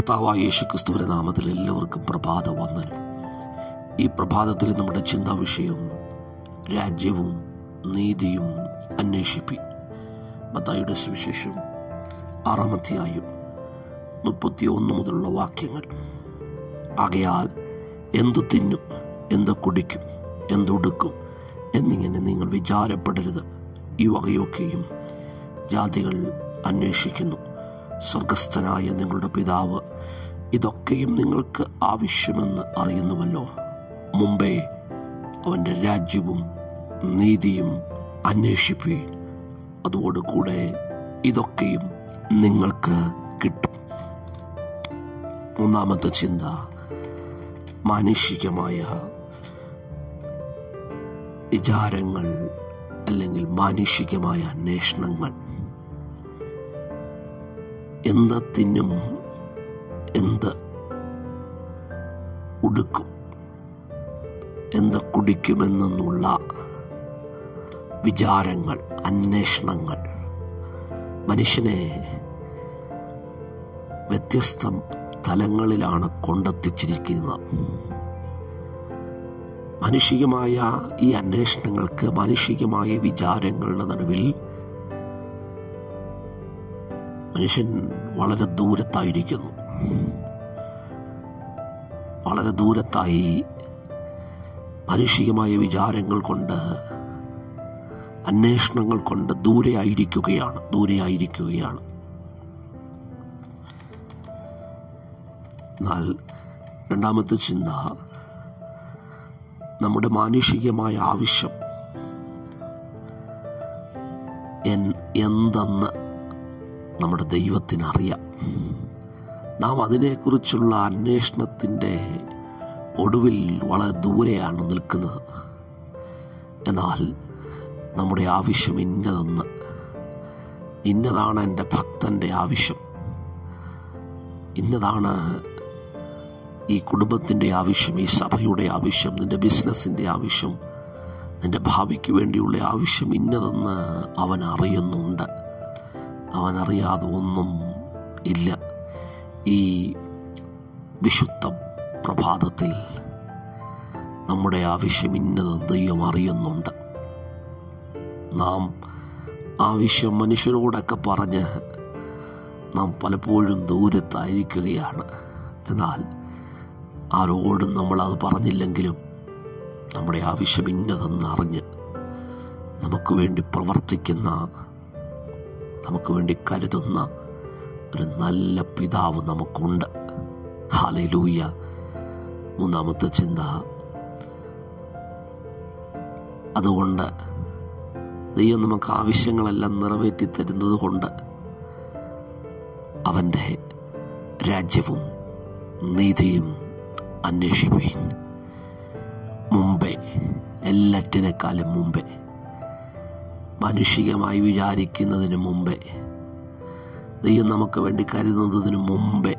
കർത്താവായ യേശു ക്രിസ്തുവിന്റെ നാമത്തിൽ എല്ലാവർക്കും പ്രഭാത വന്ദനം ഈ പ്രഭാതത്തിൽ നമ്മുടെ ചിന്താ വിഷയം രാജ്യവും നീതിയും അന്വേഷിപ്പി മത്തായിയുടെ സുവിശേഷം ആറാം അധ്യായം മുപ്പത്തി ഒന്ന് മുതലുള്ള വാക്യങ്ങൾ ആകയാൽ എന്തു തിന്നും എന്ത് കുടിക്കും എന്തുടുക്കും എന്നിങ്ങനെ നിങ്ങൾ വിചാരപ്പെടരുത് ഈ വകയൊക്കെയും ജാതികൾ അന്വേഷിക്കുന്നു സ്വർഗസ്ഥനായ നിങ്ങളുടെ പിതാവ് ഇതൊക്കെയും നിങ്ങൾക്ക് ആവശ്യമെന്ന് അറിയുന്നുവല്ലോ മുമ്പേ അവൻ്റെ രാജ്യവും നീതിയും അന്വേഷിപ്പീൻ അതോടുകൂടെ ഇതൊക്കെയും നിങ്ങൾക്ക് കിട്ടും മൂന്നാമത്തെ ചിന്ത മാനുഷികമായ വിചാരങ്ങൾ അല്ലെങ്കിൽ മാനുഷികമായ അന്വേഷണങ്ങൾ എന്ത് തിന്നും എന്ത് ഉടുക്കും എന്ത് കുടിക്കുമെന്നുള്ള വിചാരങ്ങൾ അന്വേഷണങ്ങൾ മനുഷ്യനെ വ്യത്യസ്ത തലങ്ങളിലാണ് കൊണ്ടെത്തിച്ചിരിക്കുന്നത് മാനുഷികമായ ഈ അന്വേഷണങ്ങൾക്ക് മാനുഷികമായ വിചാരങ്ങളുടെ നടുവിൽ മനുഷ്യൻ വളരെ ദൂരത്തായിരിക്കുന്നു വളരെ ദൂരത്തായി മാനുഷികമായ വിചാരങ്ങൾ കൊണ്ട് അന്വേഷണങ്ങൾ കൊണ്ട് ദൂരെ ആയിരിക്കുകയാണ് ദൂരെ ആയിരിക്കുകയാണ് എന്നാൽ രണ്ടാമത്തെ ചിന്ത നമ്മുടെ മാനുഷികമായ ആവശ്യം എൻ- എന്തെന്ന് നമ്മുടെ ദൈവത്തിന് അറിയാം നാം അതിനെക്കുറിച്ചുള്ള അന്വേഷണത്തിൻ്റെ ഒടുവിൽ വളരെ ദൂരെയാണ് നിൽക്കുന്നത് എന്നാൽ നമ്മുടെ ആവശ്യം ഇന്നതെന്ന് ഇന്നതാണ് എൻ്റെ ഭക്തൻ്റെ ആവശ്യം ഇന്നതാണ് ഈ കുടുംബത്തിൻ്റെ ആവശ്യം ഈ സഭയുടെ ആവശ്യം നിന്റെ ബിസിനസ്സിൻ്റെ ആവശ്യം നിന്റെ ഭാവിക്ക് വേണ്ടിയുള്ള ആവശ്യം ഇന്നതെന്ന് അവൻ അറിയുന്നുണ്ട് അവൻ അറിയാതെ ഒന്നും ഇല്ല ഈ വിശുദ്ധ പ്രഭാതത്തിൽ നമ്മുടെ ആവശ്യം ഇന്നതെന്ന് ദൈവം അറിയുന്നുണ്ട് നാം ആവശ്യം മനുഷ്യരോടൊക്കെ പറഞ്ഞ് നാം പലപ്പോഴും ദൂരത്തായിരിക്കുകയാണ് എന്നാൽ ആരോടും നമ്മൾ അത് പറഞ്ഞില്ലെങ്കിലും നമ്മുടെ ആവശ്യം ഇന്നതെന്ന് അറിഞ്ഞ് നമുക്ക് വേണ്ടി പ്രവർത്തിക്കുന്ന നമുക്ക് വേണ്ടി കരുതുന്ന ഒരു നല്ല പിതാവ് നമുക്കുണ്ട് ഹാലയിലൂയ മൂന്നാമത്തെ ചിന്ത അതുകൊണ്ട് ദൈവം നമുക്ക് ആവശ്യങ്ങളെല്ലാം നിറവേറ്റി തരുന്നത് കൊണ്ട് അവൻ്റെ രാജ്യവും നീതിയും അന്വേഷിപ്പീൻ മുമ്പേ എല്ലാറ്റിനേക്കാളും മുമ്പേ മാനുഷികമായി വിചാരിക്കുന്നതിന് മുമ്പേ ദൈവം നമുക്ക് വേണ്ടി കരുതുന്നതിന് മുമ്പേ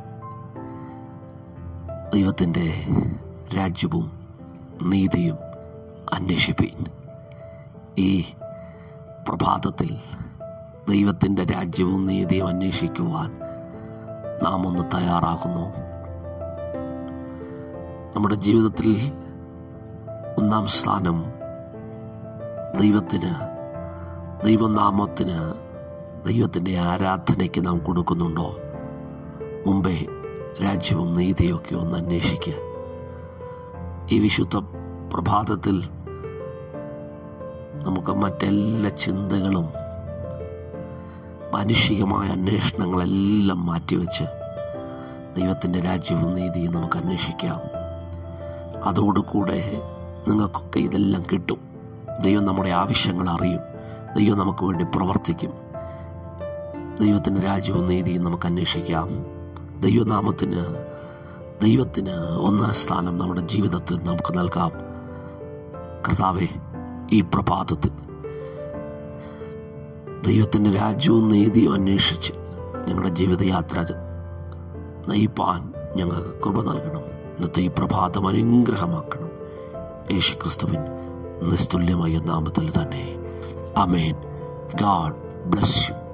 ദൈവത്തിൻ്റെ രാജ്യവും നീതിയും അന്വേഷിപ്പീൻ ഈ പ്രഭാതത്തിൽ ദൈവത്തിൻ്റെ രാജ്യവും നീതിയും അന്വേഷിക്കുവാൻ നാം ഒന്ന് തയ്യാറാകുന്നു നമ്മുടെ ജീവിതത്തിൽ ഒന്നാം സ്ഥാനം ദൈവത്തിന് ദൈവനാമത്തിന് ദൈവത്തിൻ്റെ ആരാധനയ്ക്ക് നാം കൊടുക്കുന്നുണ്ടോ മുമ്പേ രാജ്യവും നീതിയൊക്കെ ഒന്ന് അന്വേഷിക്കുക ഈ വിശുദ്ധ പ്രഭാതത്തിൽ നമുക്ക് മറ്റെല്ലാ ചിന്തകളും മാനുഷികമായ അന്വേഷണങ്ങളെല്ലാം മാറ്റിവെച്ച് ദൈവത്തിൻ്റെ രാജ്യവും നീതിയും നമുക്ക് അന്വേഷിക്കാം അതോടുകൂടെ നിങ്ങൾക്കൊക്കെ ഇതെല്ലാം കിട്ടും ദൈവം നമ്മുടെ ആവശ്യങ്ങൾ അറിയും ദൈവം നമുക്ക് വേണ്ടി പ്രവർത്തിക്കും ദൈവത്തിൻ്റെ രാജ്യവും നീതിയും നമുക്ക് അന്വേഷിക്കാം ദൈവനാമത്തിന് ദൈവത്തിന് ഒന്നാം സ്ഥാനം നമ്മുടെ ജീവിതത്തിൽ നമുക്ക് നൽകാം കർത്താവെ ഈ പ്രഭാതത്തിൽ ദൈവത്തിൻ്റെ രാജ്യവും നീതിയും അന്വേഷിച്ച് ഞങ്ങളുടെ ജീവിതയാത്ര നയിപ്പാൻ ഞങ്ങൾക്ക് കൃപ നൽകണം ഇന്നത്തെ ഈ പ്രഭാതം അനുഗ്രഹമാക്കണം യേശുക്രിസ്തുവിൻ നിസ്തുല്യമായ നാമത്തിൽ തന്നെ അമേൻ ഗാഡ് ബ്ലസ് യു